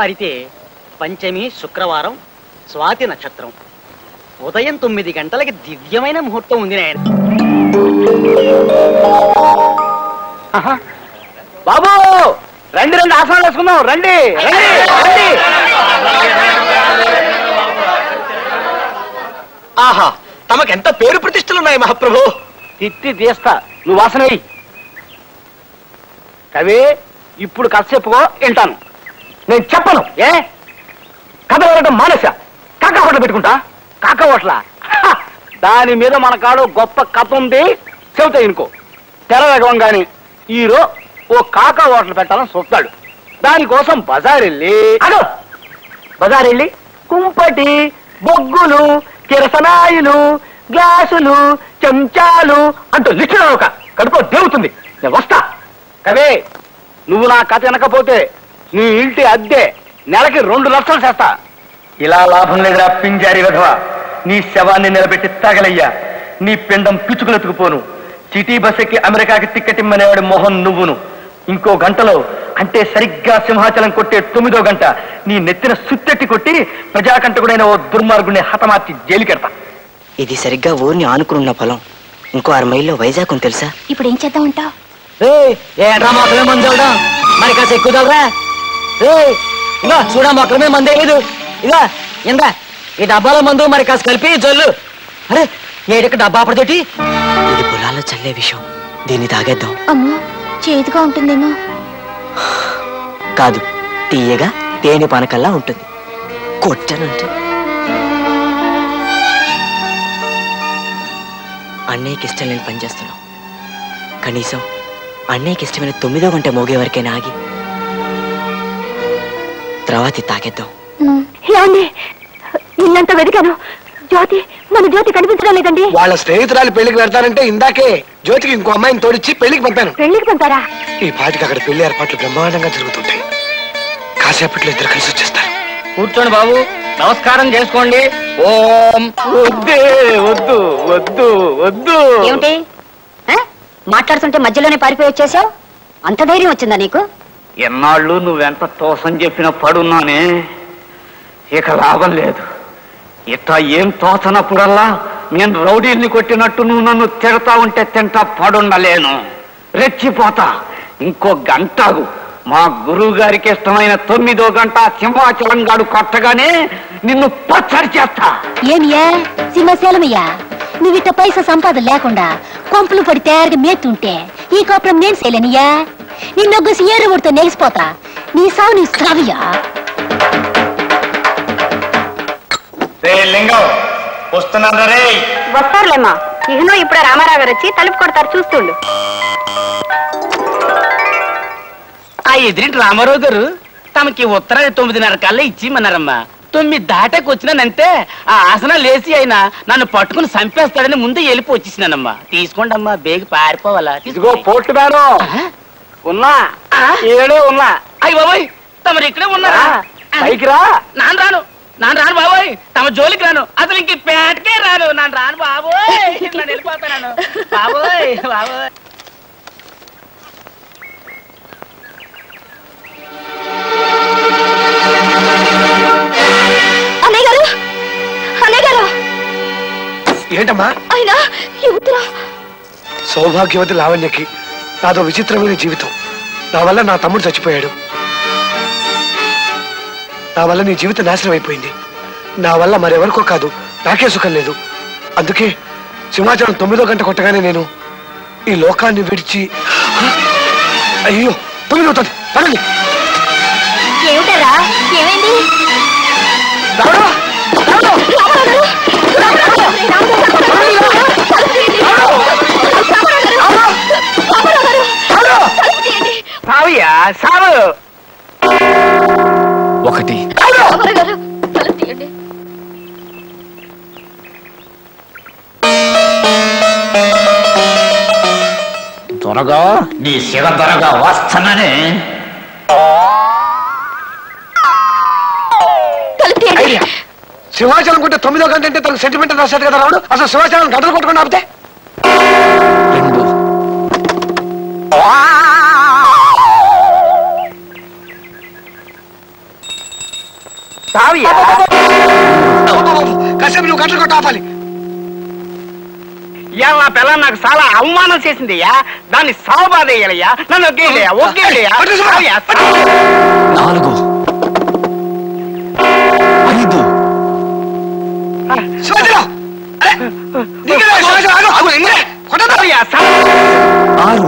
అయితే పంచమి శుక్రవారం స్వాతి నక్షత్రం ఉదయం తొమ్మిది గంటలకి దివ్యమైన ముహూర్తం ఉంది నాయన బాబు రండి రండి ఆసనాలు వేసుకుందాం రండి రండి రండి ఆహా తమకెంత పేరు ప్రతిష్టలున్నాయి మహాప్రభు తిత్తి తీస్తా నువ్వు వాసన వెయ్యి కవి ఇప్పుడు కథ చెప్పుకో వింటాను నేను చెప్పను ఏ కథ వెళ్ళడం మానేసా కాకా హోటల్ పెట్టుకుంటా కాకా హోటల దాని మీద మన కాడు గొప్ప కథ ఉంది చెబుతా ఇనుకో తెర వేగం గాని హీరో ఓ కాకా హోటల్ పెట్టాలని చూస్తాడు దానికోసం బజార్ వెళ్ళి అదో బజార్ వెళ్ళి కుంపటి బొగ్గులు కిరసనాయిలు గ్లాసులు చెంచాలు అంటూ లిస్ట్ ఒక కడుపు దేవుతుంది నేను వస్తా కవే నువ్వు నా కథ వినకపోతే నీ ఇంటి అద్దె నెలకి రెండు లక్షలు చేస్తా ఇలా లాభం లేదురా పింజారి విధవ నీ శవాన్ని నిలబెట్టి తగలయ్యా నీ పిండం పిచ్చుకులెత్తుకుపోను సిటీ బస్ ఎక్కి అమెరికాకి తిక్కటిమ్మనేవాడు మోహన్ నువ్వును ఇంకో గంటలో అంటే సరిగ్గా సింహాచలం కొట్టే తొమ్మిదో గంట నీ నెత్తిన సుత్తెట్టి కొట్టి ప్రజాకంటకుడైన ఓ దుర్మార్గుని హతమార్చి జైలుకెడతా ఇది సరిగ్గా ఊరిని ఆనుకున్న పొలం ఇంకో ఆరు మైల్లో వైజాగ్ ఉంది తెలుసా ఇప్పుడు ఏం చేద్దాం అంటావు ఏంట్రా మొక్కలమే మంది చూడడం మరి కాస్త ఎక్కువ చదవరా ఇగా చూడ మొక్కలమే మందే లేదు ఇగా ఇందా ఈ డబ్బాల మందు మరి కాస్త కలిపి జల్లు అరే ఏడకి డబ్బా అప్పటితోటి ఇది పొలాల్లో చల్లే విషయం దీన్ని తాగేద్దాం అమ్మో చేదుగా ఉంటుందేమో కాదు తీయగా తేనె పానకల్లా ఉంటుంది కొట్టనంటే అన్నయ్యకి ఇష్టం లేని పని చేస్తున్నాం కనీసం అన్నయ్యకి ఇష్టమైన తొమ్మిదో గంట మోగే వరకైనా ఆగి తర్వాత ఇది తాగేద్దాం ఏమండి ఇల్లంతా వెతికాను జ్యోతి మన జ్యోతి కనిపించడం లేదండి వాళ్ళ స్నేహితురాలు పెళ్లికి వెళ్తానంటే ఇందాకే జ్యోతికి ఇంకో అమ్మాయిని తోడిచ్చి పెళ్లికి పంపాను పెళ్లికి పంపారా ఈ పాటికి అక్కడ పెళ్లి ఏర్పాట్లు బ్రహ్మాండంగా జరుగుతుంటాయి కాసేపట్లో ఇద్దరు కలిసి వచ్చేస్తారు కూర్చోండి బాబు నమస్కారం చేసుకోండి ఓం వద్దే వద్దు వద్దు వద్దు ఏమిటి ఆ? మాట్లాడుతుంటే మధ్యలోనే పారిపోయి వచ్చేసావు అంత ధైర్యం వచ్చిందా నీకు ఎన్నాళ్ళు నువ్వెంత తోసం చెప్పిన పడున్నానే ఇక లాభం లేదు ఇట్లా ఏం తోచనప్పుడల్లా నేను రౌడీల్ని కొట్టినట్టు నువ్వు నన్ను తిడతా ఉంటే తింటా పడుండలేను రెచ్చిపోతా ఇంకో గంటగు మా గురువు గారికి ఇష్టమైన తొమ్మిదో గంట సింహాచలం గాడు కొట్టగానే నిన్ను పచ్చడి చేస్తా ఏమియా సింహశైలమయ్యా నువ్వు ఇట్ట పైసా సంపాదన లేకుండా కొంపలు పడి తయారుగా మేతుంటే ఈ కాపురం నేను చేయలేనియా నిన్నొగ్గసి ఏరుముడితో నెగిసిపోతా నీ సావు నీ సావియా లింగం వస్తున్నాను రే వస్తారులేమ్మా ఇహనో ఇప్పుడు రామారావు గారు వచ్చి తలుపు కొడతారు చూస్తుండు ఆ ఎదిరింటి రామారావు గారు తమకి ఉత్తరాది తొమ్మిదిన్నర కల్లా ఇచ్చిమన్నారమ్మా తొమ్మిది దాటాకి వచ్చినానంటే ఆ ఆసనం లేచి అయినా నన్ను పట్టుకుని చంపేస్తాడని ముందే వెళ్ళిపో వచ్చేసినానమ్మా తీసుకోండి అమ్మా బేగి పారిపోవాలా ఇదిగో పోర్టు మేడం ఉన్నా ఏడే ఉన్నా అయ్యి బాబాయ్ తమరు ఇక్కడే ఉన్నారా పైకి రా నాన్న రాను నాన్న రాను బాబోయ్ తమ జోలికి రాను అసలు ఇంక పేటకే రాను నాన్న రాను బాబోయ్ నేను వెళ్ళిపోతాను బాబోయ్ బాబోయ్ అన్నయ్య గారు అన్నయ్య గారు ఏంటమ్మా ఆయన ఈ ఉత్తరం సౌభాగ్యవతి లావణ్యకి నాదో విచిత్రమైన జీవితం నా వల్ల నా తమ్ముడు చచ్చిపోయాడు నా వల్ల నీ జీవితం నాశనం అయిపోయింది నా వల్ల మరెవరికో కాదు నాకే సుఖం లేదు అందుకే సింహాచలం తొమ్మిదో గంట కొట్టగానే నేను ఈ లోకాన్ని విడిచి అయ్యో తొమ్మిది అవుతుంది పడండి ఏమిటారా ఏమైంది రావడం సావయ్యా సావు ఒకటి త్వరగా నీ శివ త్వరగా వస్తానని ఐడియా సింహాచలం కొంటే తొమ్మిదో గంట అంటే తనకు సెంటిమెంట్ రాశాడు కదా రావుడు అసలు సింహాచలం గంటలు కొట్టుకుని ఆపితే రెండు సావయ్యా కాసేపు నువ్వు గంటలు కొట్ట ఆపాలి ఇవాళ నా పిల్ల నాకు చాలా అవమానం చేసిందయ్యా దాన్ని సావబాదేయాలయ్యా నన్ను ఒగ్గేయలయ్యా ఒగ్గేయలయ్యా పట్టు సుబ్బా, సావయ్యా, పట్టు. నాలుగు ఐదు శివాజీరావు అరే, దిగలే, శివాజీరావు, ఆగు. కొట్టొద్దు. సావయ్యా, సావ- ఆరు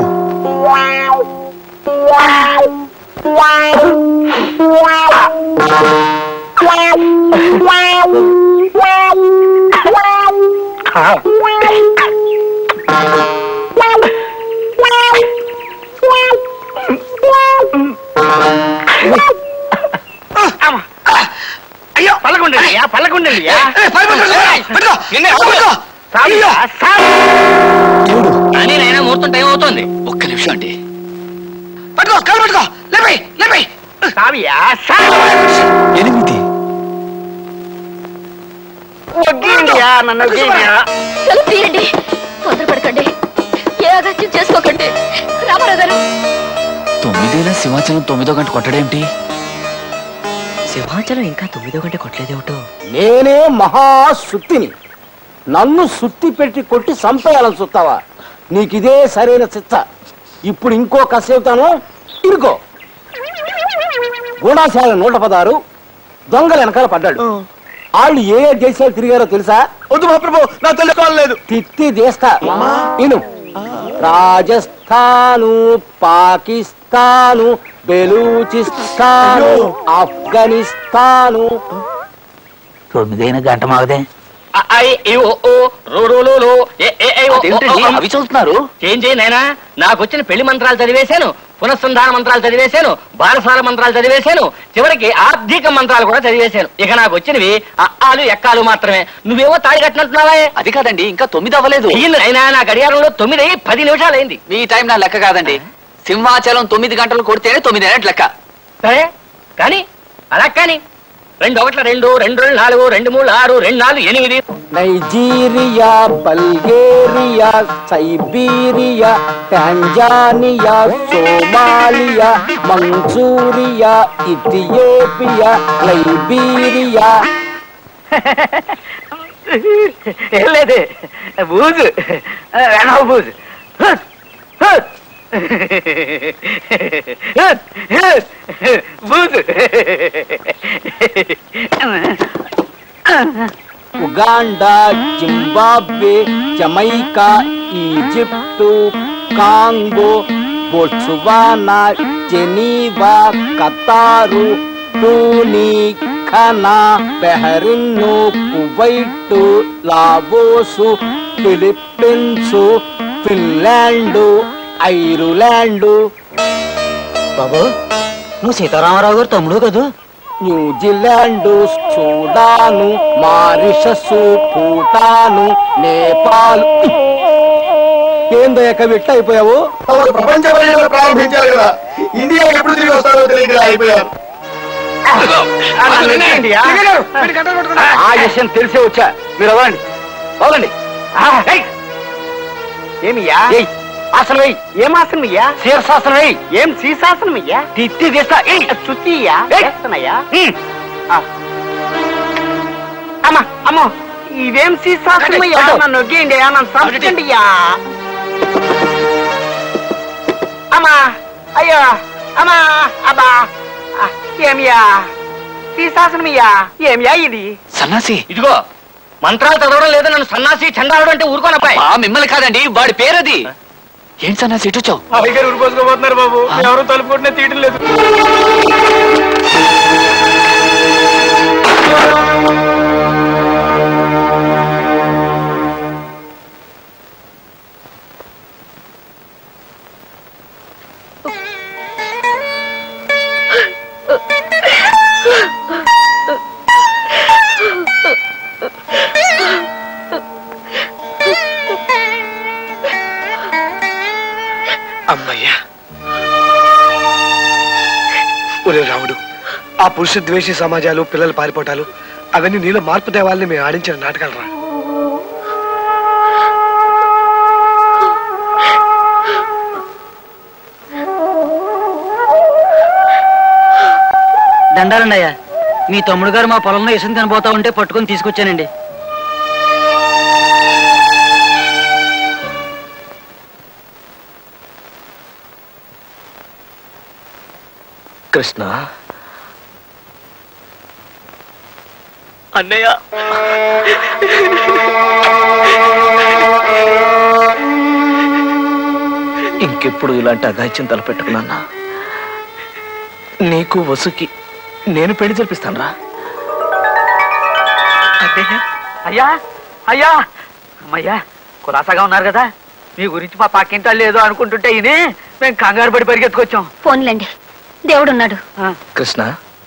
అమ్మ. అయ్యో పల్లకుండండియ్యా పల్లకుండండియ్యా ఏ, పని పట్టు, శివాజీ, పట్టుకో. నిన్నే పట్టుకో. సావయ్యా, సావ- ఏడు కానీ నైనా ముహూర్తం టైం అవుతుంది ఒక్క నిమిషం అండి పట్టుకో కాలు పట్టుకో లేపై లేపై సావయ్యా, సావ. ఎనిమిది ఒగ్గేయండియ్యా, నన్ను ఒగ్గేయండియ్యా. తలుపు తీయండి తొందరపడకండి ఏ అగత్యం చేసుకోకండి రామారావు గారు తొమ్మిదేనా సింహాచలం తొమ్మిదో గంట కొట్టడేమిటి సింహాచలం ఇంకా తొమ్మిదో గంట కొట్టలేదేమిటో నేనే మహా సుత్తిని నన్ను సుత్తి పెట్టి కొట్టి చంపేయాలని చూస్తావా నీకిదే సరైన చిత్త ఇప్పుడు ఇంకో కసేపుతాను ఇరుకో గూఢాశాల నూట పదారు దొంగల వెనకాల పడ్డాడు వాళ్ళు ఏ ఏ దేశాలు తిరిగారో తెలుసా వద్దు మహాప్రభు నా తెలుసుకోలేదు తిత్తి దేస్తా ఇను రాజస్థాను పాకిస్తాను బెలూచిస్తాను ఆఫ్ఘనిస్తాను తొమ్మిదైన గంట మాగదే ఐ ఏ ఓ ఓ రో రో లో లో ఏ ఏ ఐ ఓ ఓ అదేమిటండి ఓ. అవి చదువుతున్నారు చేంజ్ చేయి నాయనా నాకు వచ్చిన పెళ్లి మంత్రాలు చదివేశాను పునఃసంధాన మంత్రాలు చదివేశాను బాలసాల మంత్రాలు చదివేశాను చివరికి ఆర్థిక మంత్రాలు కూడా చదివేశాను ఇక నాకు వచ్చినవి అక్కాలు ఎక్కాలు మాత్రమే నువ్వేమో తాడి కట్టినట్టున్నావా అది కాదండి ఇంకా తొమ్మిది అవ్వలేదు అయ్యింది అయినా నా గడియారంలో తొమ్మిది అయ్యి పది నిమిషాలు అయింది మీ టైం నా లెక్క కాదండి సింహాచలం తొమ్మిది గంటలు కొడితేనే తొమ్మిది అయినట్టు లెక్క సరే కానీ అలా కానీ రెండు ఒకట్ల రెండు రెండు రెండు నాలుగు రెండు మూడు ఆరు రెండు నాలుగు ఎనిమిది Nigeria Bulgaria Siberia Tanzania Somalia Manchuria Ethiopia Liberia ఏం లేదు బూజు వెనవ బూజు బూజు Uganda Zimbabwe Jamaica Egypt Congo Botswana Geneva Qatar టూనీ ఖనా బెహరిన్ను Kuwait Laos Philippines Finland Ireland బాబు నువ్వు సీతారామరావు గారు తమ్ముడు కదూ New Zealand Sudan Mauritius Bhutan Nepal ఏందయ్య కవిట్ అయిపోయావు ప్రపంచ పర్యటన ప్రారంభించారు కదా ఇండియా ఎప్పుడు తిరిగి వస్తారో తెలియక అయిపోయారు ఆ విషయం తెలిసే వచ్చా మీరు అవ్వండి అవ్వండి ఏమియా ఆసనం వెయ్యి ఏం ఆసనం అయ్యా శీర్షాసనం వెయ్యి ఏం శీర్షాసనం అయ్యా తిత్తి తీస్తా చుట్టియ్యా చేస్తానయ్యా అమ్మా అమ్మో ఇదేం శీర్షాసనం అయ్యా నన్ను నొగ్గేయండి నన్ను సంపండి అయ్యా అమ్మా అయ్యో అమ్మా అబ్బా ఆ, ఏమియా శీర్షాసనమయ్యా ఏమియా ఇది సన్నాసి ఇదిగో మంత్రాలు చదవడం లేదు నన్ను సన్నాసి చండాలడం అంటే ఊరుకోనప్పాయి ఆ మిమ్మల్ని కాదండి వాడి పేరది ఏంటి సన్నాసి ఇటు వచ్చావు అయ్యగారు ఉరిపోసుకోబోతున్నారు బాబు ఎవరు తలుపుకుంటే తీయడం లేదు అమ్మయ్యా ఒరే రాముడు ఆ పురుష ద్వేషి సమాజాలు పిల్లలు పారిపోవటాలు అవన్నీ నీలో మార్పు తేవాలని మేము ఆడించిన నాటకాలు రా దండాలండి అయ్యా మీ తమ్ముడు గారు మా పొలంలో ఇసుని తినబోతా ఉంటే పట్టుకొని తీసుకొచ్చానండి కృష్ణ అన్నయ్య ఇంకెప్పుడు ఇలాంటి అగాయిత్యం తలపెట్టుకున్నా నీకు వసుకి నేను పెళ్లి జరిపిస్తాను రా అయ్యా అయ్యా అమ్మయ్యా కులాసాగా ఉన్నారు కదా మీ గురించి మా పక్కింటాళ్ళు లేదో అనుకుంటుంటే ఇని మేము కంగారు పడి పరిగెత్తుకొచ్చాం ఫోన్లేండి దేవుడున్నాడు కృష్ణ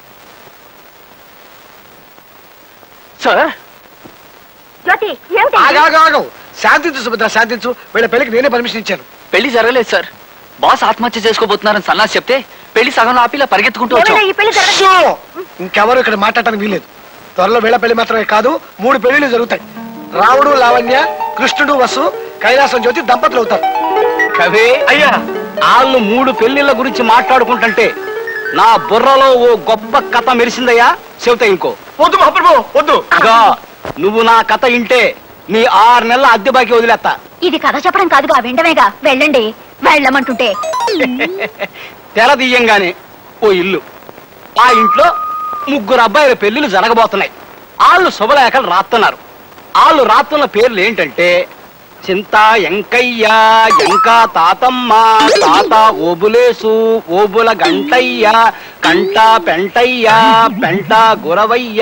సార్ జ్యోతి ఆగాగాగం శాంతించు సుభద్ర శాంతించు వీళ్ళ పెళ్లికి నేనే పర్మిషన్ ఇచ్చాను పెళ్లి జరగలేదు సార్ బాస్ ఆత్మహత్య చేసుకోబోతున్నారని సన్నాసి చెప్తే పెళ్లి సగంలో ఆపి ఇలా పరిగెత్తుకుంటూ వచ్చాం ఈ పెళ్లి జరగ- షో! ఇంకెవరు ఇక్కడ మాట్లాడటానికి వీలేదు త్వరలో వీళ్ళ పెళ్లి మాత్రమే కాదు మూడు పెళ్లిళ్ళు జరుగుతాయి రాముడు లావణ్య కృష్ణుడు వసు కైలాసం జ్యోతి దంపతులు అవుతారు కవే అయ్యా వాళ్ళు మూడు పెళ్లిళ్ళ గురించి మాట్లాడుకుంటుంటే నా బుర్రలో ఓ గొప్ప కథ మెరిసిందయ్యా చెబుతా ఇంకో వద్దు మహాప్రభు వద్దు ఇదిగో, నువ్వు నా కథ ఇంటే నీ ఆరు నెలల అద్దె బాకీ వదిలేస్తా ఇది కథ చెప్పడం కాదుగా విండమేగా వెళ్ళండి వెళ్ళమంటుంటే తెర తీయంగానే ఓ ఇల్లు ఆ ఇంట్లో ముగ్గురు అబ్బాయిల పెళ్లిళ్ళు జరగబోతున్నాయి వాళ్ళు శుభలేఖలు రాస్తున్నారు వాళ్ళు రాస్తున్న పేర్లు ఏంటంటే చింత ఎంకయ్య ఎంకా తాతమ్మ తాత ఓబులేసు ఓబుల గంటయ్య కంట పెంటయ్య పెంట గురవయ్య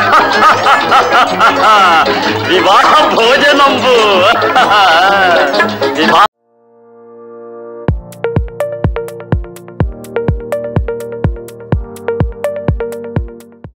వివాహ భోజనంబు